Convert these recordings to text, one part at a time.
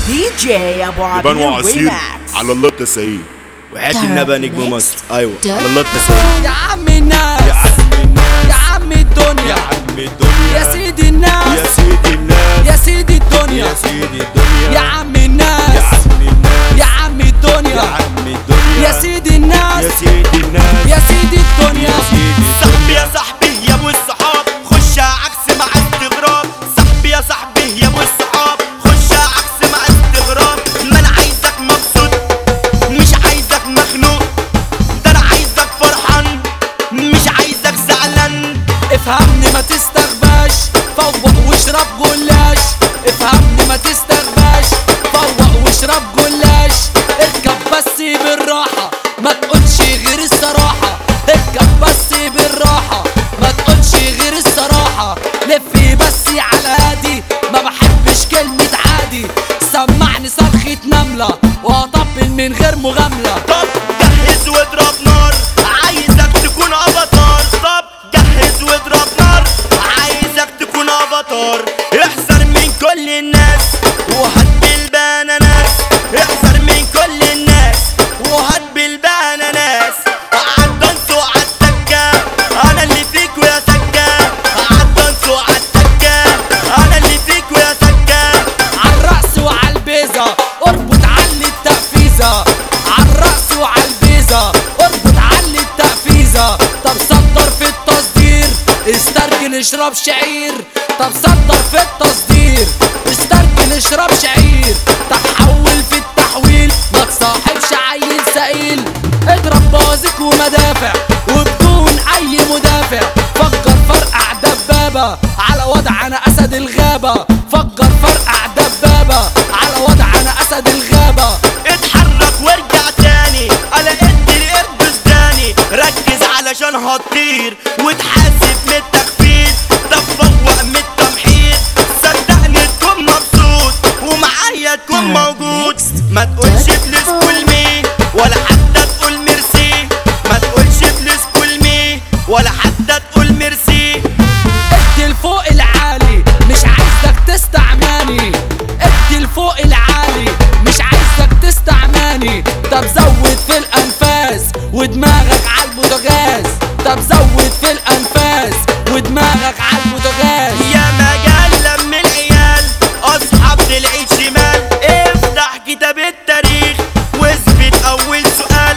دي جي ابو يبان عبير وعصير ريماكس على الله التسعيد وحياة النبي نجم مصر ايوه على الله Dot التسعيد يا عم الناس يا عم الدنيا عم الدنيا يا سيدي الناس يا سيدي الناس يا سيدي الدنيا يا سيدي الدنيا يا عم الناس يا عم الناس يا عم يا الدنيا عم الدنيا يا سيدي الناس يا سيدي الناس يا سيدي الدنيا يا سيدي صاحبي يا صاحبي يا ابو الصحاب خش عكس مع استغراب صاحبي يا صاحبي يا ابو الصحاب خش عكس مع استغراب ما انا عايزك مبسوط مش عايزك مخنوق ده انا عايزك فرحان مش عايزك زعلان افهمني ما تستغباش فوق واشرب جلاش افهمني ما تستغباش فوق واشرب جلاش اركب بس بالراحة ما تقولش غير الصراحة اركب بس بالراحة ما تقولش غير الصراحة لفي بس على هادي ما بحبش كلمة عادي سمعني صرخة نملة وهطبل من غير مغاملة طب جهز واضرب نار عايزك تكون افاتار طب جهز واضرب نار عايزك تكون افاتار احذر من كل الناس وهات بالبنانات احذر من كل الناس وهات بالبنانات عالدنس وعالتكة انا اللي فيك ويا سكة عالدنس وعالتكة انا اللي فيك ويا سكة عالرأس وعالبيزة اربط علي التقفيزة عالرأس وعالبيزة اربط علي التقفيزة طب صدر في التصدير استرجل اشرب شعير طب صدر في التصدير استرجل اشرب شعير طب حول في التحويل ما تصاحبش عيل سئيل اضرب بازك ومدافع وبدون اي مدافع فكر فرقع دبابة على وضع انا اسد الغابة فكر فرقع دبابة على وضع انا اسد الغابة اتحرك وارجع تاني على قد القرد سداني ركز علشان هتطير وتحاسب من التخفيض طب فوق من التمحيط صدقني تكون مبسوط ومعايا تكون موجود ما تقولش بليز كل مي ولا حتى تقول ميرسي ما تقولش بليز كل مي ولا حتى تقول ميرسي ادي لفوق العالي مش عايزك تستعماني ادي لفوق العالي مش عايزك تستعماني طب زود في الانفاس ودماغك على البوتاجاز طب زود في الانفاس ودماغك على البوتاجاز يا مجال لم العيال اصحاب للعيد شمال افتح كتاب التاريخ واثبت اول سؤال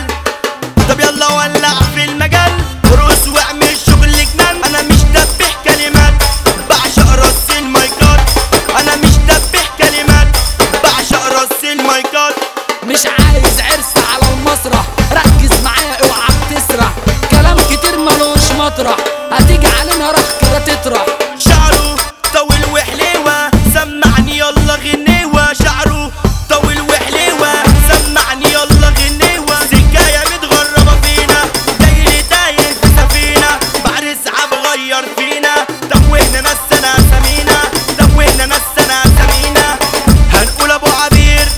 طب يلا ولع في المجال رقص واعمل شغل جنان انا مش دبح كلمات بعشق رص المايكات انا مش دبح كلمات بعشق رص المايكات مش عايز عرس على المسرح ركز معايا اوعى تسرح كلام كتير ملوش مطرح هتيجي علينا راح كده تطرح شعره طويل وحليوة سمعني يلا غنيوة شعره طويل وحليوة سمعني يلا غنيوة سكاية متغربة فينا دايري تايه في سفينة بحر سحاب غير فينا توهنا نسنا سمينا توهنا نسنا سمينا هنقول ابو عبير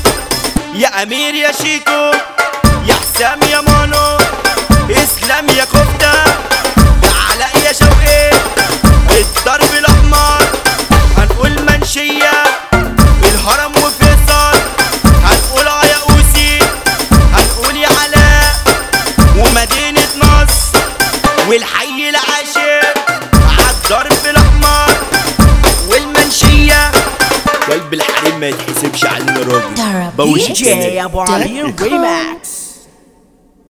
يا امير يا شيكو يا حسام يا مانو اسلام يا كفته يا علاء يا شوقي الضرب الاحمر هنقول منشيه الهرم وفيصل هنقول يا اوسي هنقول يا علاء ومدينه نصر والحي العاشر عالضرب الاحمر والمنشيه قلب الحريم ما يتحسبش علينا راجل Dara بوش دي جي ابو عبير ريماكس